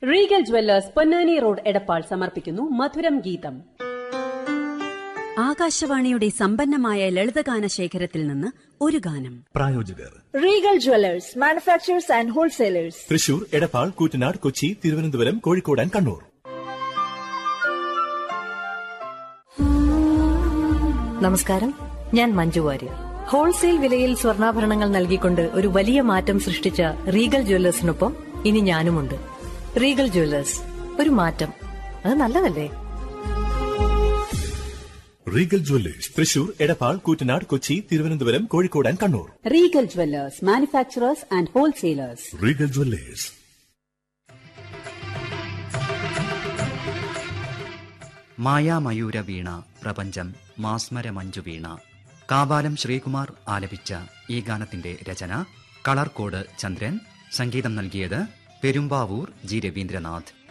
Regal jewellers Ponnani road Edappal സമർപ്പിക്കുന്നു മധുരം ഗീതം ആകാശവാണിയുടെ സമ്പന്നമായ ലളിതഗാന ശേഖരത്തിൽ നിന്ന് ഒരു ഗാനം പ്രായോജകർ Regal jewellers manufacturers and wholesalers Thrissur Edappal Koottanad Kochi Thiruvananthapuram Kozhikode and Kannur നമസ്കാരം ഞാൻ മഞ്ജു വാര്യർ ഹോൾസെയിൽ വിലയിൽ സ്വർണ്ണാഭരണങ്ങൾ നൽകിക്കൊണ്ട് ഒരു വലിയ മാറ്റം സൃഷ്ടിച്ച റീഗൽ ജ്വല്ലേഴ്സിനൊപ്പം ഇനി ഞാനുമുണ്ട് റീഗൽ ജ്വല്ലേഴ്സ് ഒരു മാറ്റം അത് നല്ലതല്ലേ Regal jewellers Thrissur Edappal Koottanad Kochi Thiruvananthapuram Kozhikode and Kannur Regal jewellers manufacturers and wholesalers Regal jewellers മായാമയൂര വീണ പ്രപഞ്ചം മാസ്മര മഞ്ജു വീണ കാവാലം ശ്രീകുമാർ ആലപിച്ച ഈ ഗാനത്തിന്റെ രചന കളർകോട് ചന്ദ്രൻ സംഗീതം നൽകിയത് പെരുമ്പാവൂർ ജി രവീന്ദ്രനാഥ്